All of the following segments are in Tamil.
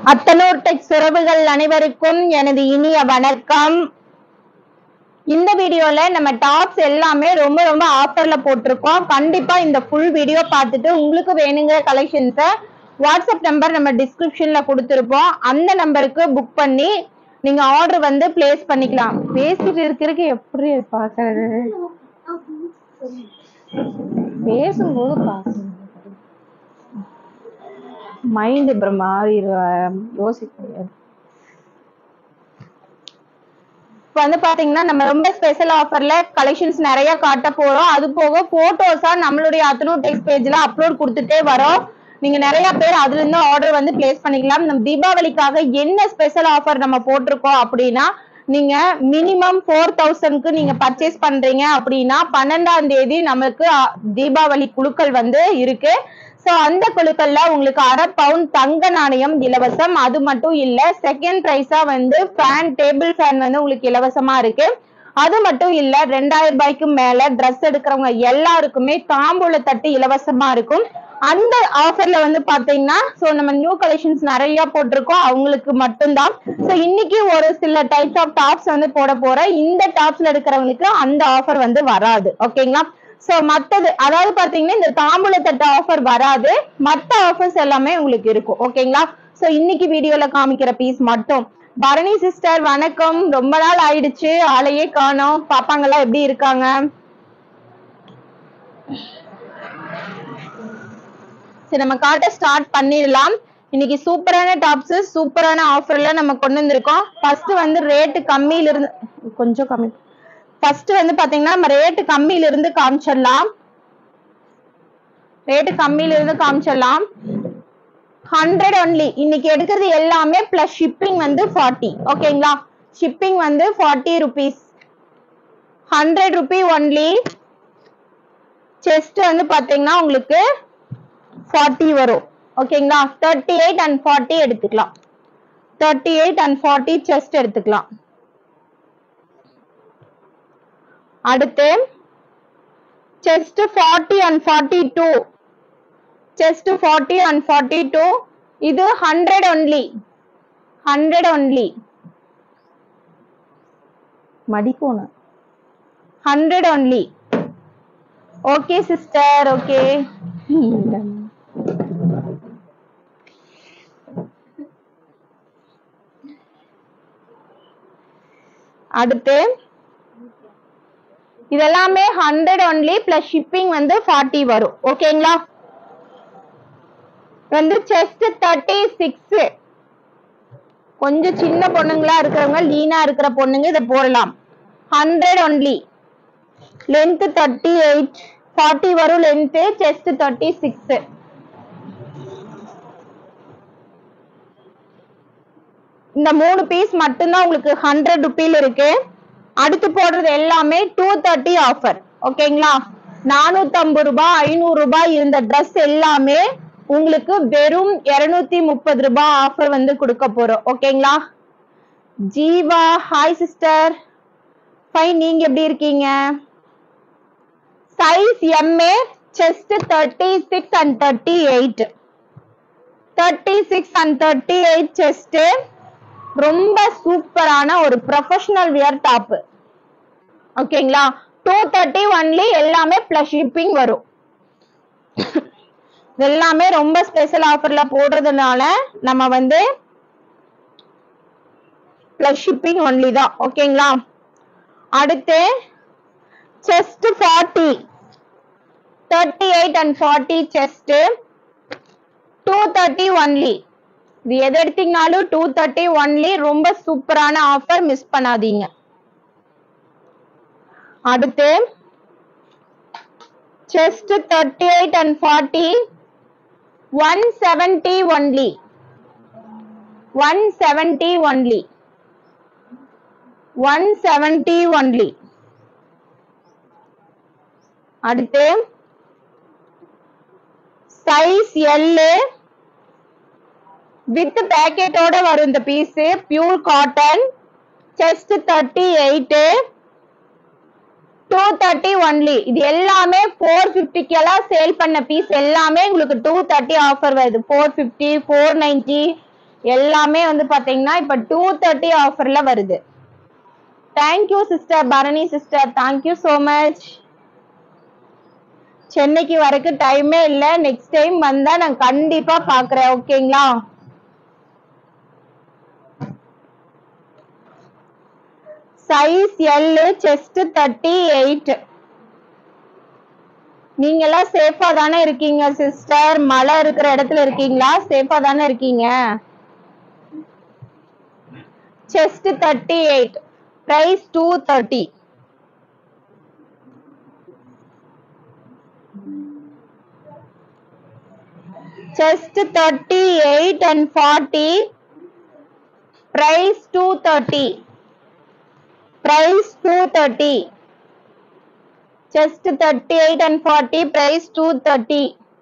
அத்தனூர் டெக் உறவுகள் அனைவருக்கும் எனது இனிய வணக்கம் இந்த வீடியோல நம்ம டாப்ஸ் எல்லாமே ரொம்ப ரொம்ப ஆஃபர்ல போட்டிருக்கோம் கண்டிப்பா இந்த ஃபுல் வீடியோ பார்த்துட்டு உங்களுக்கு வேணுங்கிற கலெக்ஷன்ஸை வாட்ஸ்அப் நம்பர் நம்ம டிஸ்கிரிப்ஷன்ல கொடுத்துருப்போம் அந்த நம்பருக்கு புக் பண்ணி நீங்க ஆர்டர் வந்து பிளேஸ் பண்ணிக்கலாம் பேசிட்டு இருக்கிறதுக்கு எப்படி பாக்குறது பேசும்போது பாக்கணும் மைண்ட் அப்புறம் மாறிடுவேன் யோசிக்க முடியாது இப்போ வந்து பாத்தீங்கன்னா நம்ம ரொம்ப ஸ்பெஷல் ஆஃபர்ல கலெக்ஷன்ஸ் நிறைய காட்ட போறோம் அது போக போட்டோஸா நம்மளுடைய அத்தனூர் டெக்ஸ்ட் பேஜ்ல அப்லோட் கொடுத்துட்டே வரோம் நீங்க நிறைய பேர் அதுல இருந்து ஆர்டர் வந்து பிளேஸ் பண்ணிக்கலாம் நம்ம தீபாவளிக்காக என்ன ஸ்பெஷல் ஆஃபர் நம்ம போட்டிருக்கோம் அப்படின்னா நீங்க மினிமம் ஃபோர் தௌசண்ட்க்கு நீங்க பர்ச்சேஸ் பண்றீங்க அப்படின்னா பன்னெண்டாம் தேதி நமக்கு அ, தீபாவளி குழுக்கள் வந்து இருக்கு சோ அந்த குழுக்கள்ல உங்களுக்கு அரை பவுன் தங்க நாணயம் இலவசம் அது மட்டும் இல்ல செகண்ட் பிரைஸா வந்து ஃபேன் டேபிள் ஃபேன் வந்து உங்களுக்கு இலவசமா இருக்கு அது மட்டும் இல்ல ரெண்டாயிரம் ரூபாய்க்கு மேல Dress எடுக்கிறவங்க எல்லாருக்குமே தாம்பூல தட்டு இலவசமா இருக்கும் அந்த ஆஃபர்ல வந்து பாத்தீங்கன்னா சோ நம்ம நியூ கலெக்ஷன்ஸ் நிறைய போட்டிருக்கோம் அவங்களுக்கு மட்டும்தான் சோ இன்னைக்கு ஒரு சில டைப்ஸ் ஆஃப் டாப்ஸ் வந்து போட போறேன் இந்த டாப்ஸ்ல எடுக்கிறவங்களுக்கு அந்த ஆஃபர் வந்து வராது ஓகேங்களா சோ மத்தது அதாவது பாத்தீங்கன்னா இந்த தாம்பூல தட்டு ஆஃபர் வராது மத்த ஆஃபர்ஸ் எல்லாமே உங்களுக்கு இருக்கும் ஓகேங்களா சோ இன்னைக்கு வீடியோல காமிக்கிற பீஸ் மட்டும் பரணி சிஸ்டர் வணக்கம் ரொம்ப நாள் ஆயிடுச்சு ஆளையே காணோம் பாப்பாங்கெல்லாம் எப்படி இருக்காங்க சரி நம்ம காட்ட ஸ்டார்ட் பண்ணிடலாம் இன்னைக்கு சூப்பரான டாப்ஸ் சூப்பரான ஆஃபர்ல நம்ம கொண்டு வந்திருக்கோம் ஃபர்ஸ்ட் வந்து ரேட்டு கம்மியில இருந்து கொஞ்சம் கம்மி ஃபர்ஸ்ட் வந்து பாத்தீங்கன்னா நம்ம ரேட்டு கம்மியில இருந்து காமிச்சிடலாம் ரேட்டு கம்மியில இருந்து காமிச்சிடலாம் ஹண்ட்ரட் ஒன்லி இன்னைக்கு எடுக்கிறது எல்லாமே பிளஸ் ஷிப்பிங் வந்து ஃபார்ட்டி ஓகேங்களா ஷிப்பிங் வந்து forty rupees hundred rupee only chest வந்து பாத்தீங்கன்னா உங்களுக்கு ஃபார்ட்டி வரும் ஓகேங்களா தேர்ட்டி எயிட் அண்ட் ஃபார்ட்டி எடுத்துக்கலாம் thirty eight and forty chest எடுத்துக்கலாம் அடுத்து chest forty and forty two chest forty and forty two இது ஹண்ட்ரட் ஒன்லி ஹண்ட்ரட் ஒன்லி மடிக்கோணும் hundred only okay sister okay அடுத்து இதெல்லாமே ஹண்ட்ரட் ஒன்லி பிளஸ் ஷிப்பிங் வந்து ஃபார்ட்டி வரும் ஓகேங்களா வந்து செஸ்ட் தேர்ட்டி சிக்ஸ் கொஞ்சம் சின்ன பொண்ணுங்களா இருக்கிறவங்க லீனா இருக்கிற பொண்ணுங்க இதை போடலாம் hundred only length thirty eight forty வரும் லென்த் செஸ்ட் தேர்ட்டி சிக்ஸ் இந்த மூணு பீஸ் மட்டும்தான் உங்களுக்கு ஹண்ட்ரட் ருபீல இருக்கு அடுத்து போடுறது எல்லாமே டூ தேர்ட்டி ஆஃபர் ஓகேங்களா நானூத்தி ஐம்பது ரூபாய் ஐநூறு ரூபாய் இருந்த Dress எல்லாமே உங்களுக்கு வெறும் இருநூத்தி முப்பது ரூபாய் ஆஃபர் வந்து கொடுக்க போறோம் ஓகேங்களா ஜீவா ஹாய் சிஸ்டர் ஃபைன் நீங்க எப்படி இருக்கீங்க size M chest thirty six and thirty eight thirty six and thirty eight chest ரொம்ப சூப்பரான ஒரு ப்ரொஃபஷனல் வியர் டாப் ஓகேங்களா டூ தேர்ட்டி ஒன்லி எல்லாமே பிளஸ் ஷிப்பிங் வரும் இது எல்லாமே ரொம்ப ஸ்பெஷல் ஆஃபர்ல போடுறதுனால நம்ம வந்து பிளஸ் ஷிப்பிங் ஒன்லி தான் ஓகேங்களா அடுத்து chest forty thirty eight and forty chest two thirty only இது எது எடுத்தீங்கனாலும் டூ தேர்ட்டி ஒன்லி ரொம்ப சூப்பரான ஆஃபர் மிஸ் பண்ணாதீங்க அடுத்து chest thirty eight and forty one seventy only one seventy only one seventy only அடுத்து சைஸ் எல்லு வித் பேக்கெட்டோட வரும் இந்த piece pure cotton chest thirty eight two thirty only இது எல்லாமே ஃபோர் ஃபிஃப்டிக்கெல்லாம் சேல் பண்ண பீஸ் எல்லாமே உங்களுக்கு டூ தேர்ட்டி ஆஃபர் வருது ஃபோர் ஃபிஃப்டி ஃபோர் நைன்டி எல்லாமே வந்து பாத்தீங்கன்னா இப்ப டூ தேர்ட்டி ஆஃபர்ல வருது thank you sister Bharani sister thank you so much சென்னைக்கு வரக்கு டைமே இல்ல நெக்ஸ்ட் டைம் வந்தா நான் கண்டிப்பா பாக்குறேன் ஓகேங்களா size L chest thirty eight நீங்க எல்லாம் சேஃபா தானே இருக்கீங்க சிஸ்டர் மழை இருக்கிற இடத்துல இருக்கீங்களா சேஃபா தானே இருக்கீங்க chest thirty eight price two thirty chest thirty eight and forty price two thirty price two thirty chest thirty eight and forty price two thirty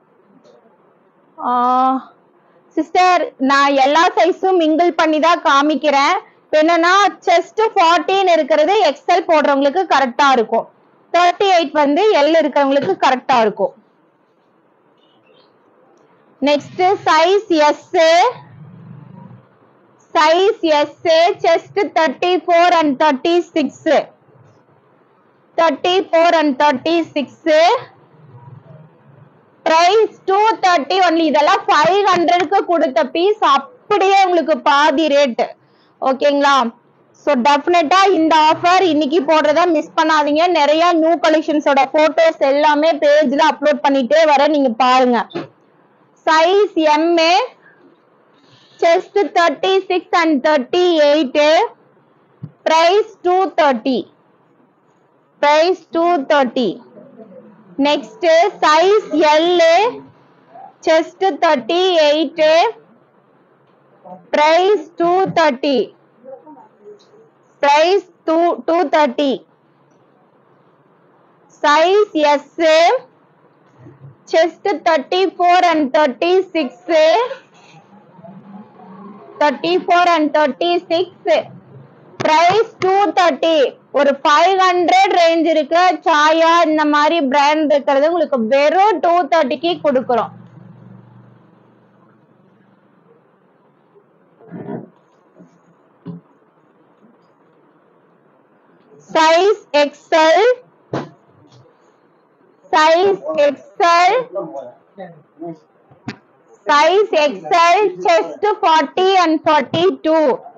sister நான் எல்லா சைஸும் மிங்கிள் பண்ணி தான் காமிக்கிறேன் இப்ப என்னன்னா செஸ்ட் ஃபார்ட்டின்னு இருக்கிறது எக்ஸல் போடுறவங்களுக்கு கரெக்டா இருக்கும் தேர்ட்டி எயிட் வந்து எல் இருக்கிறவங்களுக்கு கரெக்டா இருக்கும் next size S size S chest thirty four and thirty six thirty four and thirty six price two thirty only இதெல்லாம் ஃபைவ் ஹண்ட்ரடுக்கு கொடுத்த பீஸ் அப்படியே உங்களுக்கு பாதி ரேட் ஓகேங்களா ஸோ டெஃபினட்டா இந்த ஆஃபர் இன்னைக்கு போடுறத மிஸ் பண்ணாதீங்க நிறைய நியூ கலெக்ஷன்ஸோட போட்டோஸ் எல்லாமே பேஜ்ல அப்லோட் பண்ணிட்டே வர நீங்க பாருங்க size M chest thirty six and thirty eight price two thirty price 230 next size L chest 38 price 230 price 2 230 size S chest 34 and 36 34 and 36 price two thirty ஒரு ஃபைவ் ஹண்ட்ரட் ரேஞ்ச் இருக்கு சாயா இந்த மாதிரி பிராண்ட் இருக்கிறது உங்களுக்கு வெறும் டூ தேர்ட்டிக்கு கொடுக்குறோம் size XL size XL size XL chest forty and forty two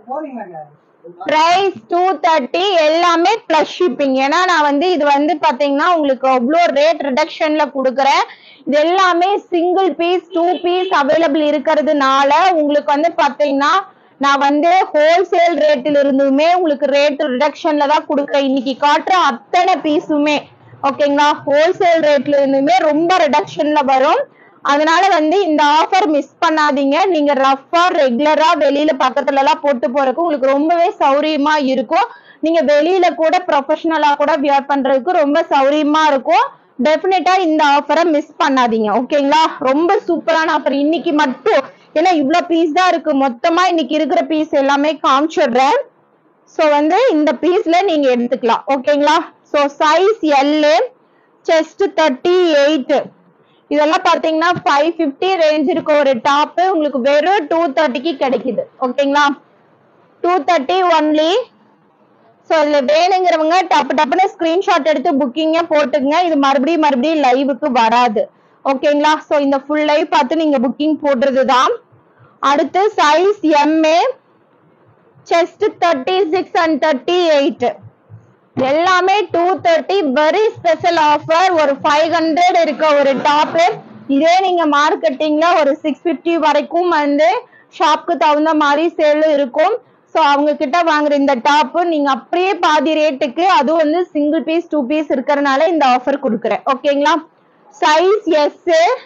price two thirty எல்லாமே பிளஸ் ஷிப்பிங் ஏன்னா நான் வந்து இது வந்து பாத்தீங்கன்னா உங்களுக்கு அவ்வளோ ரேட் ரிடக்ஷன்ல கொடுக்குறேன் இது எல்லாமே single piece two piece available இருக்கிறதுனால உங்களுக்கு வந்து பாத்தீங்கன்னா நான் வந்து ஹோல்சேல் ரேட்டில் இருந்துமே உங்களுக்கு ரேட் ரிடக்ஷன்ல தான் கொடுக்குறேன் இன்னைக்கு காட்டுற அத்தனை பீஸுமே ஓகேங்களா ஹோல்சேல் ரேட்ல இருந்துமே ரொம்ப ரிடக்ஷன்ல வரும் அதனால வந்து இந்த ஆஃபர் மிஸ் பண்ணாதீங்க நீங்க ரஃபா ரெகுலரா வெளியில பக்கத்துல எல்லாம் போட்டு போறதுக்கு உங்களுக்கு ரொம்பவே சௌரியமா இருக்கும் நீங்க வெளியில கூட ப்ரொஃபஷனலா கூட வியர் பண்றதுக்கு ரொம்ப சௌரியமா இருக்கும் டெஃபினட்டா இந்த ஆஃபரை மிஸ் பண்ணாதீங்க ஓகேங்களா ரொம்ப சூப்பரான ஆஃபர் இன்னைக்கு மட்டும் ஏன்னா இவ்ளோ பீஸ் தான் இருக்கு மொத்தமா இன்னைக்கு இருக்கிற பீஸ் எல்லாமே காமிச்சிடுறேன் சோ வந்து இந்த பீஸ்ல நீங்க எடுத்துக்கலாம் ஓகேங்களா so size L chest thirty eight இதெல்லாம் பாத்தீங்கன்னா ஃபைவ் ஃபிஃப்டி ரேஞ்ச் இருக்க ஒரு டாப் உங்களுக்கு வெறும் டூ தேர்ட்டிக்கு கிடைக்குது ஓகேங்களா டூ தேர்ட்டி ஒன்லி ஸோ இதுல வேணுங்கிறவங்க டப்பு டப்புன்னு ஸ்கிரீன்ஷாட் எடுத்து புக்கிங்க போட்டுங்க இது மறுபடியும் மறுபடியும் லைவுக்கு வராது ஓகேங்களா ஸோ இந்த ஃபுல் லைவ் பார்த்து நீங்க புக்கிங் போடுறது தான் அடுத்து size M chest thirty six and thirty eight எல்லாமே two thirty very special offer ஒரு ஃபைவ் ஹண்ட்ரட் இருக்க ஒரு டாப் இதே நீங்க மார்க்கெட்டிங்ல ஒரு சிக்ஸ் பிப்டி வரைக்கும் வந்து ஷாப்க்கு தகுந்த மாதிரி சேல் இருக்கும் ஸோ அவங்க கிட்ட வாங்குற இந்த டாப் நீங்க அப்படியே பாதி ரேட்டுக்கு அதுவும் வந்து சிங்கிள் பீஸ் டூ பீஸ் இருக்கிறனால இந்த ஆஃபர் கொடுக்குறேன் ஓகேங்களா size S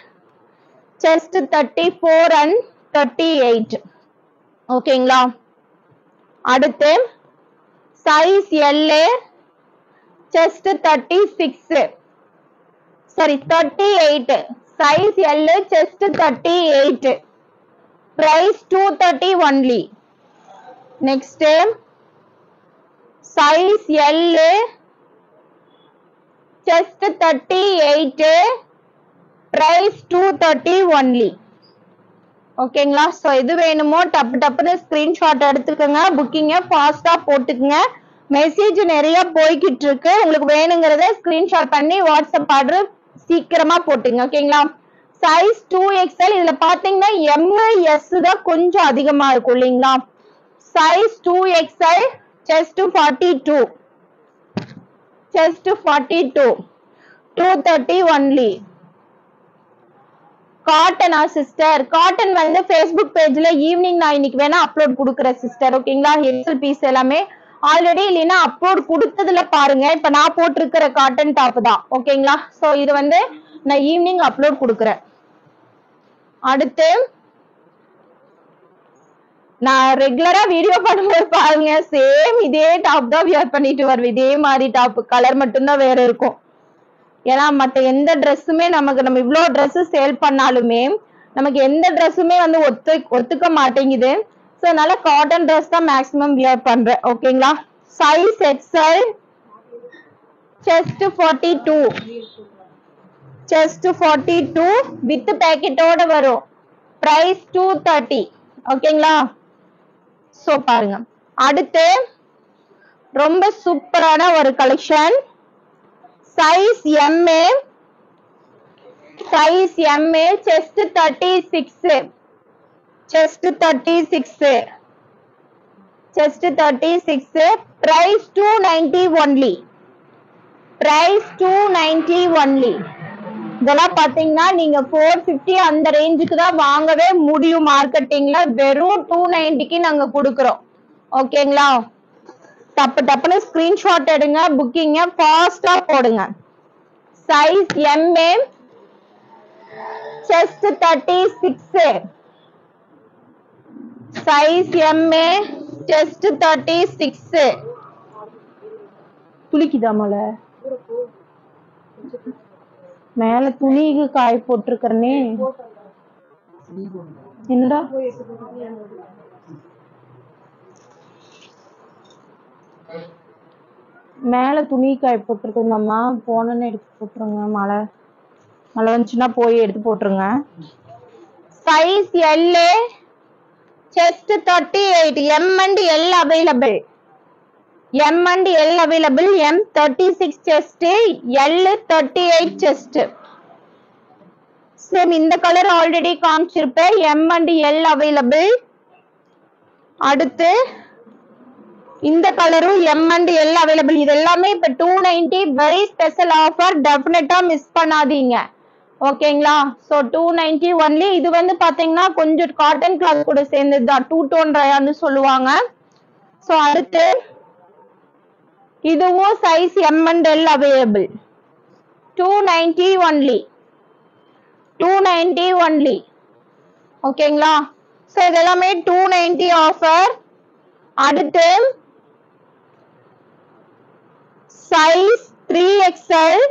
chest thirty four and thirty eight ஓகேங்களா அடுத்து size L chest thirty six sorry thirty eight size L chest thirty eight price two thirty only next size L chest thirty eight price two thirty only ஓகேங்களா ஸோ எது வேணுமோ டப்பு டப்புன்னு ஸ்கிரீன்ஷாட் எடுத்துக்கோங்க புக்கிங்க ஃபாஸ்டா போட்டுக்குங்க மெசேஜ் நிறைய போய்கிட்டு இருக்கு உங்களுக்கு வேணுங்கிறத ஸ்கிரீன்ஷாட் பண்ணி வாட்ஸ்அப் ஆர்டர் சீக்கிரமா போட்டுங்க ஓகேங்களா சைஸ் டூ எக்ஸ்எல் இதுல பாத்தீங்கன்னா எம் எஸ் தான் கொஞ்சம் அதிகமா இருக்கும் இல்லைங்களா size two XL chest forty two chest forty two two thirty only காட்டனா சிஸ்டர் காட்டன் வந்து ஃபேஸ்புக் பேஜ்ல ஈவினிங் நான் இன்னைக்கு வேணா அப்லோட் கொடுக்குறேன் சிஸ்டர் ஓகேங்களா எக்ஸல் பீஸ் எல்லாமே ஆல்ரெடி இல்லைன்னா அப்லோட் கொடுத்ததுல பாருங்க இப்ப நான் போட்டிருக்கிற காட்டன் டாப் தான் ஓகேங்களா சோ இது வந்து நான் ஈவினிங் அப்லோட் கொடுக்குறேன் அடுத்து நான் ரெகுலரா வீடியோ பண்ணும்போது பாருங்க சேம் இதே டாப் தான் வியர் பண்ணிட்டு வருவேன் இதே மாதிரி டாப் கலர் மட்டும்தான் வேற இருக்கும் ஏன்னா மத்த எந்த ட்ரெஸ்ஸுமே நமக்கு நம்ம இவ்ளோ Dress சேல் பண்ணாலுமே நமக்கு எந்த ட்ரெஸ்ஸுமே வந்து ஒத்து ஒத்துக்க மாட்டேங்குது ஸோ அதனால காட்டன் ட்ரெஸ் தான் மேக்ஸிமம் வியர் பண்றேன் ஓகேங்களா size XL chest forty two chest forty two with பேக்கெட்டோட வரும் பிரைஸ் டூ தேர்ட்டி ஓகேங்களா ஸோ பாருங்க அடுத்து ரொம்ப சூப்பரான ஒரு collection size M size M chest thirty six chest thirty six chest thirty six price two ninety only price two ninety only இதெல்லாம் பாத்தீங்கன்னா நீங்க ஃபோர் ஃபிஃப்டி அந்த ரேஞ்சுக்கு தான் வாங்கவே முடியும் மார்க்கெட்டிங்ல வெறும் டூ நைன்டிக்கு நாங்க கொடுக்குறோம் ஓகேங்களா டப்பு டப்புன்னு ஸ்கிரீன்ஷாட் எடுங்க புக்கிங்க ஃபாஸ்டா போடுங்க size M chest thirty six size M chest thirty six துளிக்குதா மலை மேல துணிக்கு காய போட்டிருக்கிறனே என்னடா மேல துணி காய போட்டிருக்கோங்கம்மா போனோன்னு எடுத்து போட்டுருங்க மழை மழை வந்துச்சுன்னா போய் எடுத்து போட்டுருங்க size L chest thirty eight M and L available M and L available M thirty six chest L thirty eight chest same இந்த கலர் ஆல்ரெடி காமிச்சிருப்பேன் எம் அண்ட் எல் அவைலபிள் அடுத்து இந்த கலரும் எம் அண்ட் எல் அவைலபிள் இது எல்லாமே இப்ப two ninety very special offer definitely miss பண்ணாதீங்க ஓகேங்களா ஸோ டூ நைன்டி ஒன்லி இது வந்து பாத்தீங்கன்னா கொஞ்சம் காட்டன் கிளாத் கூட சேர்ந்தது தான் டூ டோன் ரயான்னு சொல்லுவாங்க ஸோ அடுத்து இதுவும் size M and L available two ninety only two ninety only ஓகேங்களா ஸோ இதெல்லாமே டூ நைன்டி ஆஃபர் அடுத்து size three XL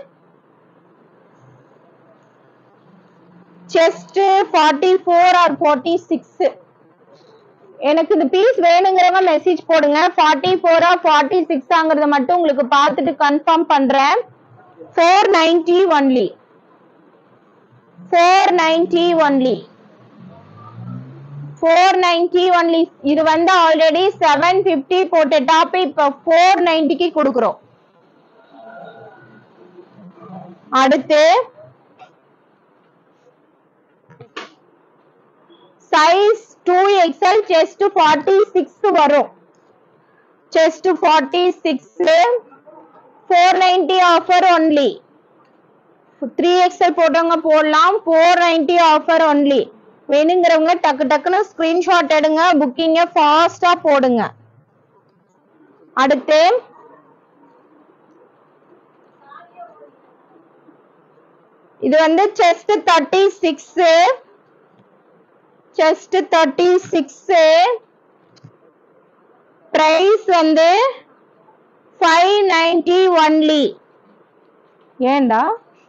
chest forty four or forty six எனக்கு இந்த பீஸ் வேணுங்கிறவங்க மெசேஜ் போடுங்க ஃபார்ட்டி ஃபோரா ஃபார்ட்டி சிக்ஸாங்கிறத மட்டும் உங்களுக்கு பார்த்துட்டு கன்ஃபார்ம் பண்றேன் four ninety only four ninety only four ninety only இது வந்து ஆல்ரெடி செவன் பிப்டி போட்ட டாப் இப்போ ஃபோர் நைன்டிக்கு கொடுக்குறோம் அடுத்து size two XL chest forty six வரும் chest forty six four ninety offer only three XL போட்டவங்க போடலாம் ஃபோர் நைன்டி ஆஃபர் ஒன்லி வேணுங்கிறவங்க டக்கு டக்குன்னு ஸ்கிரீன்ஷாட் எடுங்க புக்கிங்க ஃபாஸ்டா போடுங்க அடுத்து இது வந்து chest thirty six chest thirty six price வந்து ஃபைவ் நைன்டி ஒன்லி ஏண்டா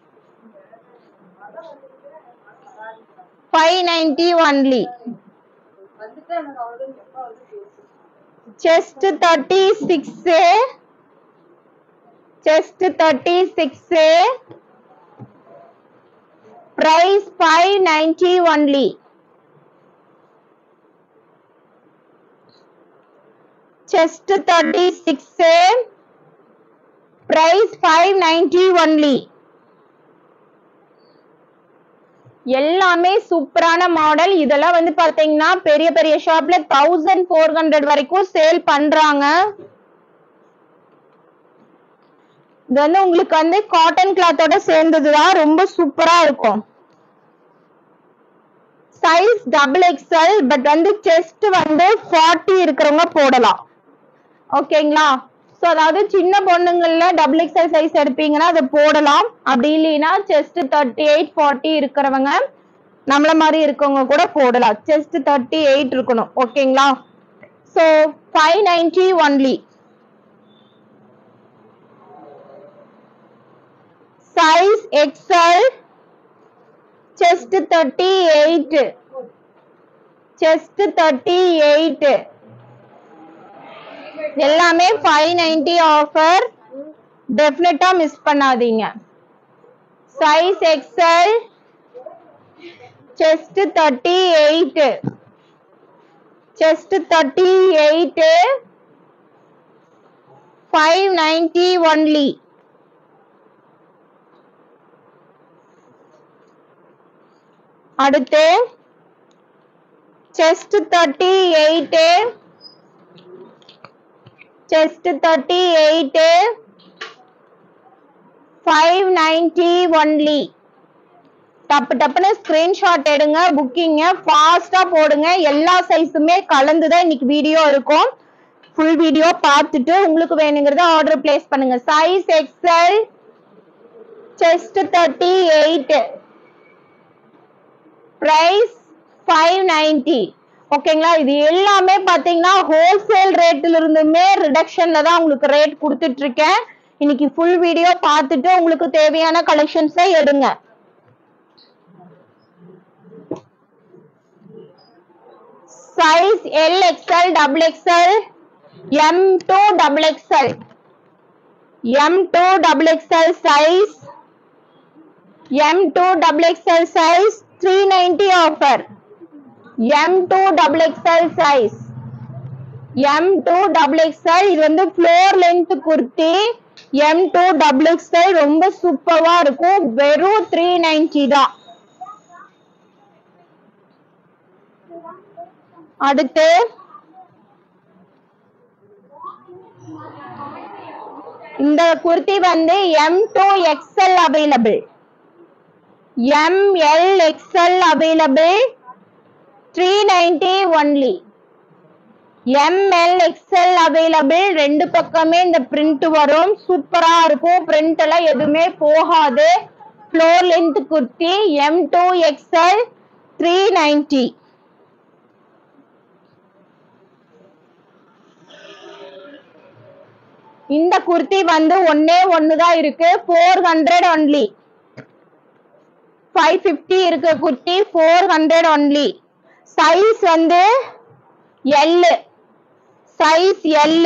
five ninety only chest thirty six chest thirty six price five ninety only chest thirty six price five ninety only எல்லாமே சூப்பரான மாடல் இதெல்லாம் வந்து பாத்தீங்கன்னா பெரிய பெரிய ஷாப்ல தௌசண்ட் ஃபோர் ஹண்ட்ரட் வரைக்கும் சேல் பண்றாங்க இது வந்து உங்களுக்கு வந்து காட்டன் கிளாத்தோட சேர்ந்ததுதான் ரொம்ப சூப்பரா இருக்கும் சைஸ் டபுள் எக்ஸ்எல் பட் வந்து செஸ்ட் வந்து ஃபார்ட்டி இருக்கிறவங்க போடலாம் ஓகேங்களா சோ அதாவது சின்ன பொண்ணுங்கள்ல டபுள் எக்ஸ்எல் சைஸ் எடுப்பீங்கன்னா அதை போடலாம் அப்படி இல்லைன்னா செஸ்ட் தேர்ட்டி எயிட் ஃபார்ட்டி இருக்கிறவங்க நம்மள மாதிரி இருக்கவங்க கூட போடலாம் செஸ்ட் தேர்ட்டி எயிட் இருக்கணும் ஓகேங்களா so five ninety only size XL chest thirty eight chest thirty eight எல்லாமே five ninety offer definitely miss பண்ணாதீங்க size XL chest thirty eight chest thirty eight five ninety only அடுத்து chest thirty eight chest thirty eight five ninety only டப்பு டப்புன்னு ஸ்கிரீன்ஷாட் எடுங்க புக்கிங்க ஃபாஸ்டா போடுங்க எல்லா சைஸுமே கலந்துதான் இன்னைக்கு வீடியோ இருக்கும் ஃபுல் வீடியோ பார்த்துட்டு உங்களுக்கு வேணுங்கிறத ஆர்டர் பிளேஸ் பண்ணுங்க size XL chest thirty eight price five ninety ஓகேங்களா இது எல்லாமே பாத்தீங்கன்னா ஹோல்சேல் ரேட்ல இருந்துமே ரிடக்ஷன்ல தான் உங்களுக்கு ரேட் கொடுத்துட்டு இருக்கேன் இன்னைக்கு ஃபுல் வீடியோ பார்த்துட்டு உங்களுக்கு தேவையான கலெக்ஷன்ஸை எடுங்க size L XL double XL M two double XL M two double XL size M two double XL size three ninety offer M two double XL size M two double XL இது வந்து floor length kurti M two double XL ரொம்ப சூப்பரா இருக்கும் வெறும் த்ரீ நைன்டி தான் அடுத்து இந்த குர்த்தி வந்து M two XL available M L XL available three ninety only M L XL available ரெண்டு பக்கமே இந்த பிரிண்ட் வரும் சூப்பரா இருக்கும் பிரிண்ட் எல்லாம் எதுவுமே போகாது floor length kurti M two XL three ninety இந்த குர்த்தி வந்து ஒன்னே ஒண்ணுதான் இருக்கு four hundred only five fifty இருக்கு kurti four hundred only size வந்து எல் சைஸ் எல்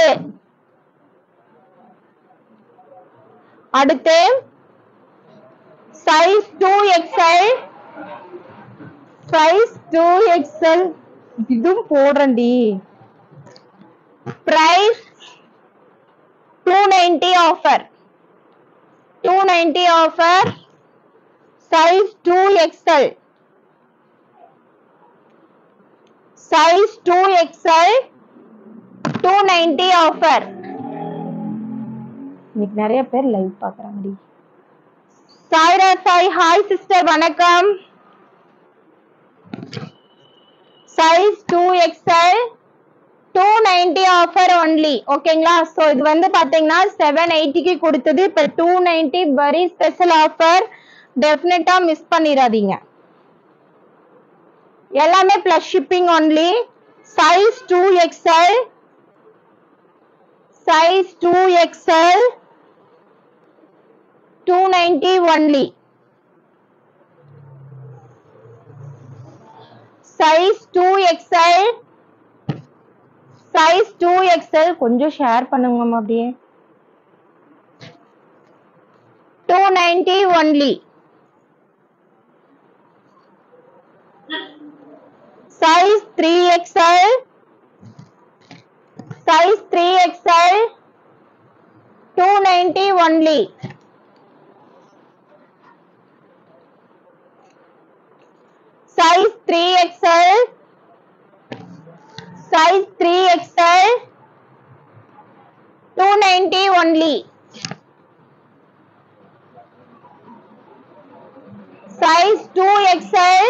அடுத்து size two XL size two XL இதுவும் போடுறேன்டி price two ninety offer two ninety offer size two XL size two XL two ninety offer இன்னைக்கு நிறைய பேர் லைவ் பாக்குறாங்கடி சாய்ரா சாய் ஹாய் சிஸ்டர் வணக்கம் size two XL two ninety offer only ஓகேங்களா ஸோ இது வந்து பாத்தீங்கன்னா செவன் எயிட்டிக்கு கொடுத்தது இப்போ two ninety very special offer definitely miss பண்ணிடாதீங்க எல்லாமே plus shipping only size two XL size two XL two ninety only size two XL size two XL கொஞ்சம் ஷேர் பண்ணுங்கம்மா அப்படியே two ninety only size three XL size 3XL 290 only size 3XL size 3XL 290 only size 2XL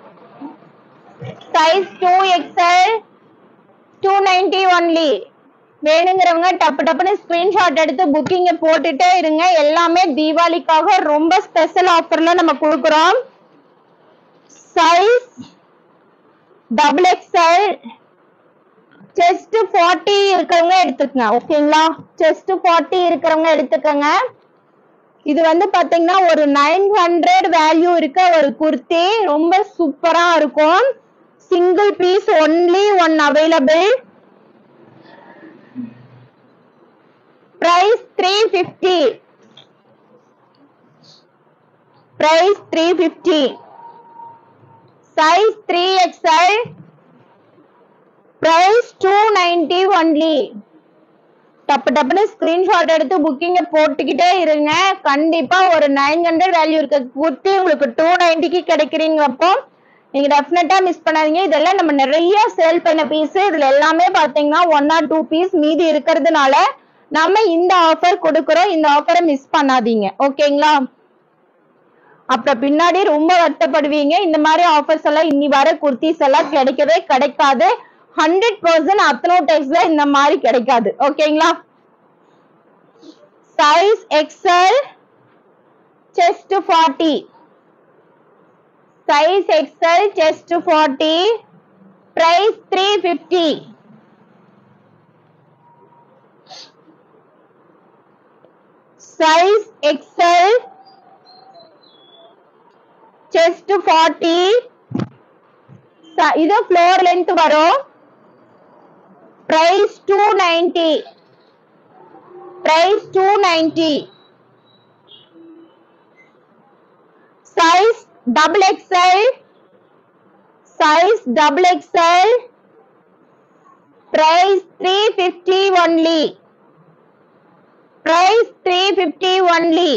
size 2XL 290 only வேணுங்கிறவங்க டப்பு டப்புன்னு ஸ்கிரீன்ஷாட் எடுத்து புக்கிங்க போட்டுட்டே இருங்க எல்லாமே தீபாவளிக்காக ரொம்ப ஸ்பெஷல் ஆஃபர்ல நம்ம கொடுக்குறோம் size double XL chest forty இருக்கிறவங்க எடுத்துக்கங்க ஓகேங்களா செஸ்ட் ஃபார்ட்டி இருக்கிறவங்க எடுத்துக்கங்க இது வந்து பாத்தீங்கன்னா ஒரு நைன் ஹண்ட்ரட் வேல்யூ இருக்க ஒரு குர்த்தி ரொம்ப சூப்பரா இருக்கும் single piece only one available price 350 price 350 size 3xl price 290 only டப்பு டப்புன்னு ஸ்கிரீன்ஷாட் எடுத்து புக்கிங்க போட்டுக்கிட்டே இருங்க கண்டிப்பா ஒரு நைன் ஹண்ட்ரட் வேல்யூ இருக்க குர்த்தி உங்களுக்கு டூ நைன்டிக்கு கிடைக்கிறீங்கப்போ நீங்க டெஃபினட்டா மிஸ் பண்ணாதீங்க இதெல்லாம் நம்ம நிறைய சேல் பண்ண பீஸ் இதுல எல்லாமே பாத்தீங்கன்னா ஒன் ஆர் டூ பீஸ் மீதி இருக்கிறதுனால நம்ம இந்த ஆஃபர் கொடுக்கறோம் இந்த ஆஃபரை மிஸ் பண்ணாதீங்க ஓகேங்களா அப்புறம் பின்னாடி ரொம்ப வருத்தப்படுவீங்க இந்த மாதிரி ஆஃபர்ஸ் எல்லாம் இன்னி வர குர்த்திஸ் எல்லாம் கிடைக்கவே கிடைக்காது ஹண்ட்ரட் பர்சன்ட் அத்தனோ டைப்ஸ்ல இந்த மாதிரி கிடைக்காது ஓகேங்களா size XL chest forty size XL chest forty price three fifty size XL chest 40 ச- இது floor length வரும் price 290 price 290 size double XL size double XL price 350 only price 350 only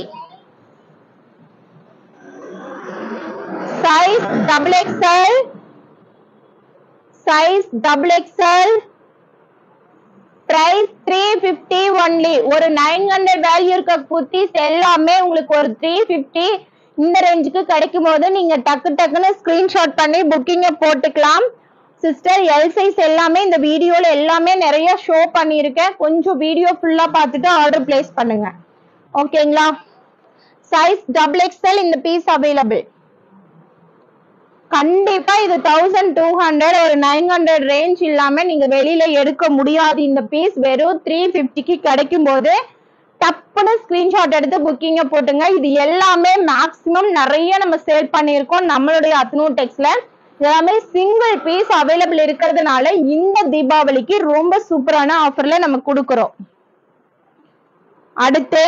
size double XL size double XL price 350 only ஒரு 900 வேல்யூ இருக்க குர்த்திஸ் எல்லாமே உங்களுக்கு ஒரு 350 இந்த ரேஞ்சுக்கு கிடைக்கும் போது நீங்க டக்கு டக்குன்னு ஸ்கிரீன்ஷாட் பண்ணி புக்கிங்க போட்டுக்கலாம் சிஸ்டர் எல் சைஸ் எல்லாமே இந்த வீடியோல எல்லாமே நிறைய ஷோ பண்ணியிருக்கேன் கொஞ்சம் வீடியோ ஃபுல்லா பார்த்துட்டு ஆர்டர் பிளேஸ் பண்ணுங்க ஓகேங்களா சைஸ் டபுள் எக்ஸ்எல் இந்த பீஸ் அவைலபிள் கண்டிப்பா இது தௌசண்ட் டூ ஹண்ட்ரட் ஒரு நைன் ஹண்ட்ரட் ரேஞ்ச் இல்லாம நீங்க வெளியில எடுக்க முடியாது இந்த பீஸ் வெறும் த்ரீ ஃபிஃப்டிக்கு கிடைக்கும் போது டப்புன்னு ஸ்கிரீன்ஷாட் எடுத்து புக்கிங்க போட்டுங்க இது எல்லாமே மேக்ஸிமம் நிறைய நம்ம சேல் பண்ணியிருக்கோம் நம்மளுடைய அத்னூ டெக்ஸ்ல எல்லாமே சிங்கிள் பீஸ் அவைலபிள் இருக்கிறதுனால இந்த தீபாவளிக்கு ரொம்ப சூப்பரான ஆஃபர்ல நம்ம கொடுக்கறோம் அடுத்து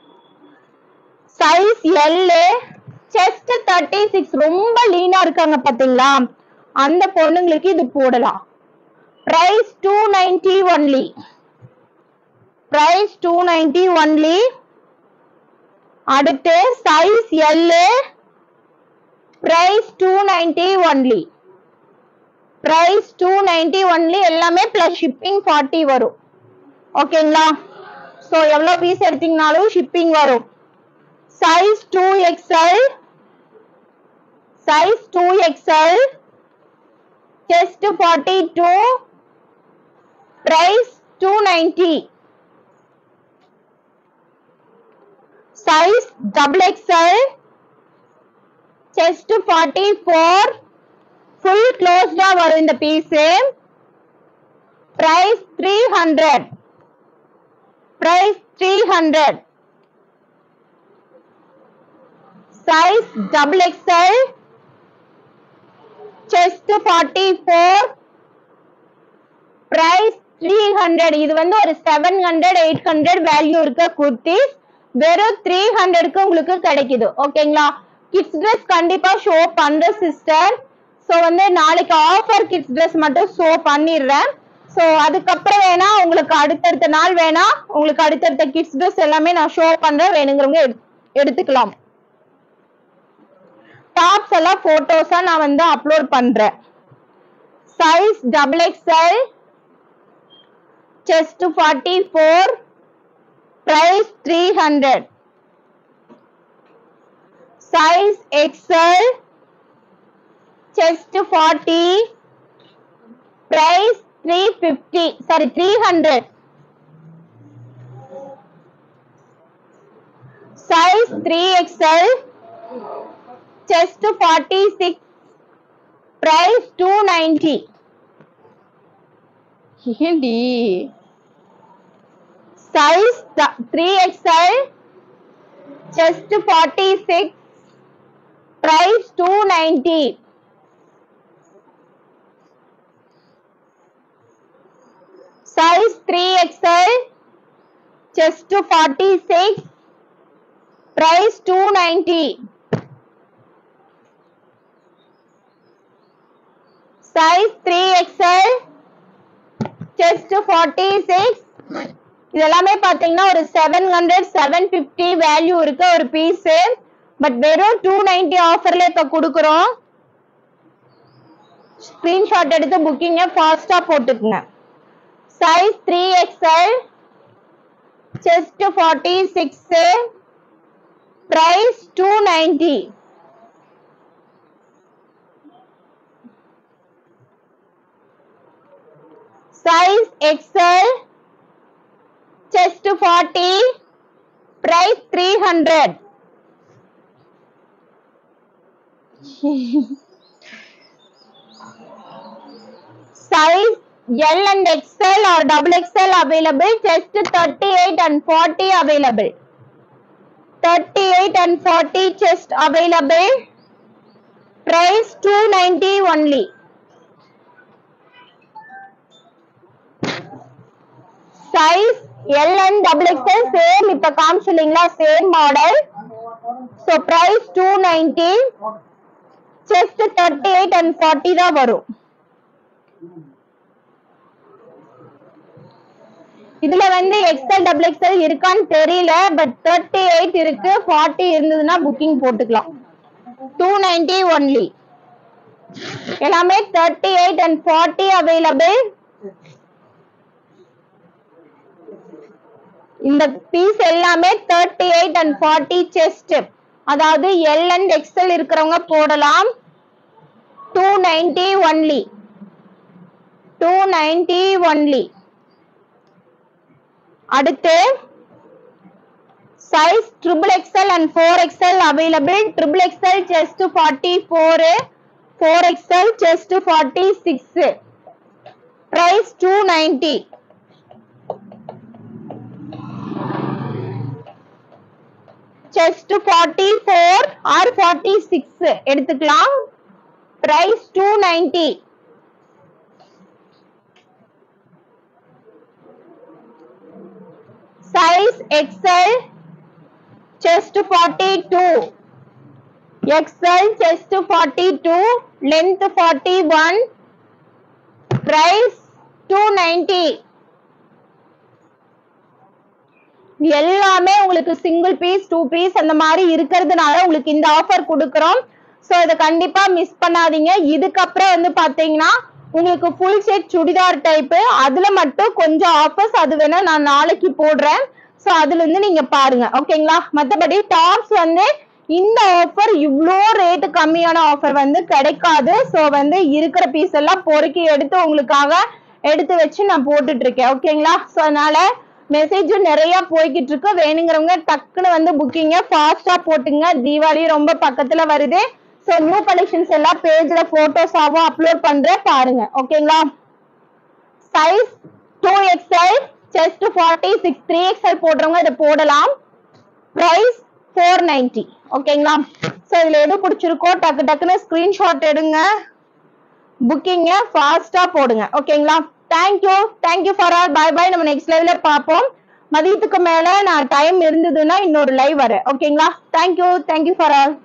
size L chest thirty six ரொம்ப லீனா இருக்காங்க பாத்தீங்களா அந்த பொண்ணுங்களுக்கு இது போடலாம் price two ninety only price two ninety only அடுத்து size L price two ninety only price two ninety only எல்லாமே பிளஸ் ஷிப்பிங் ஃபார்ட்டி வரும் ஓகேங்களா ஸோ எவ்வளோ பீஸ் எடுத்தீங்கனாலும் ஷிப்பிங் வரும் size two XL size two XL chest forty two price two ninety size double XL chest forty four full க்ளோஸ்டா வரும் இந்த piece price three hundred price three hundred size double XL chest forty four price three hundred இது வந்து ஒரு seven hundred eight hundred value இருக்க குர்த்திஸ் வெறும் த்ரீ ஹண்ட்ரட்க்கு உங்களுக்கு கிடைக்குது ஓகேங்களா கிட்ஸ் ட்ரெஸ் கண்டிப்பா ஷோ பண்ற சிஸ்டர் ஸோ வந்து நாளைக்கு ஆஃபர் கிட்ஸ் ட்ரெஸ் மட்டும் ஷோ பண்ணிடுறேன் ஸோ அதுக்கப்புறம் வேணா உங்களுக்கு அடுத்தடுத்த நாள் வேணா உங்களுக்கு அடுத்தடுத்த கிட்ஸ் ட்ரெஸ் எல்லாமே நான் ஷோ பண்றேன் வேணுங்கிறவங்க எடு- எடுத்துக்கலாம் டாப்ஸ் எல்லாம் போட்டோஸா நான் வந்து அப்லோட் பண்றேன் size double XL chest forty four price three hundred size XL chest forty price three fifty sorry three hundred size three XL chest forty six price two ninety ஏண்டி size three XL chest forty six price two ninety size 3XL, chest 46, price 290. Size 3XL, chest 46. இதெல்லாமே பாத்தீங்கன்னா ஒரு seven hundred seven fifty value இருக்கு ஒரு பீஸ் பட் வெறும் டூ நைன்டி ஆஃபர்ல இப்ப கொடுக்குறோம் ஸ்கிரீன்ஷாட் எடுத்து புக்கிங்க ஃபாஸ்டா போட்டுக்குங்க size 3XL, chest 46, price 290. Size XL, chest 40, price 300. size L and XL or double XL available, just 38 and 40 available. 38 and 40 chest available. Price 290 only. Size L and double XL same இப்ப காமிச்சில்லைங்களா same model. So price 290. Chest 38 and 40 தான் வரும். இதுல வந்து எக்ஸ்எல் டபுள் எக்ஸ்எல் இருக்கான்னு தெரியல பட் தேர்ட்டி எயிட் இருக்கு ஃபார்ட்டி இருந்ததுன்னா புக்கிங் போட்டுக்கலாம் டூ நைன்டி ஒன்லி எல்லாமே thirty eight and forty available இந்த பீஸ் எல்லாமே thirty eight and forty chest அதாவது எல் அண்ட் எக்ஸ்எல் இருக்கிறவங்க போடலாம் two ninety only two ninety only அடுத்து size triple XL and four XL available triple XL chest forty four four XL chest forty six price two ninety chest forty four or forty six எடுத்துக்கலாம் price two ninety size XL, chest 42, XL chest 42, length 41, price 290. எல்லாமே உங்களுக்கு சிங்கிள் பீஸ் டூ பீஸ் அந்த மாதிரி இருக்கிறதுனால உங்களுக்கு இந்த ஆஃபர் கொடுக்குறோம் ஸோ இதை கண்டிப்பா மிஸ் பண்ணாதீங்க இதுக்கப்புறம் வந்து பாத்தீங்கன்னா உங்களுக்கு ஃபுல் செட் சுடிதார் டைப்பு அதுல மட்டும் கொஞ்சம் ஆஃபர்ஸ் அது வேணா நான் நாளைக்கு போடுறேன் ஸோ அதுல இருந்து நீங்க பாருங்க ஓகேங்களா மத்தபடி டாப்ஸ் வந்து இந்த ஆஃபர் இவ்வளோ ரேட்டு கம்மியான ஆஃபர் வந்து கிடைக்காது ஸோ வந்து இருக்கிற பீஸ் எல்லாம் பொறுக்கி எடுத்து உங்களுக்காக எடுத்து வச்சு நான் போட்டுட்டு இருக்கேன் ஓகேங்களா ஸோ அதனால மெசேஜும் நிறைய போய்கிட்டு இருக்கு வேணுங்கிறவங்க டக்குன்னு வந்து புக்கிங்க ஃபாஸ்டா போட்டுங்க தீபாவளி ரொம்ப பக்கத்துல வருது ஸோ நியூ கலெக்ஷன்ஸ் எல்லாம் பேஜ்ல போட்டோஸாவும் அப்லோட் பண்றேன் பாருங்க ஓகேங்களா size two XL chest forty six three XL போடுறவங்க இதை போடலாம் பிரைஸ் ஃபோர் நைன்டி ஓகேங்களா ஸோ இதுல எது பிடிச்சிருக்கோ டக்கு டக்குன்னு ஸ்கிரீன்ஷாட் எடுங்க புக்கிங்க ஃபாஸ்டா போடுங்க ஓகேங்களா thank you thank you for all bye bye நம்ம நெக்ஸ்ட் லைவ்ல பார்ப்போம் மதியத்துக்கு மேல நான் டைம் இருந்ததுன்னா இன்னொரு லைவ் வரேன் ஓகேங்களா தேங்க்யூ தேங்க்யூ ஃபார் ஆல்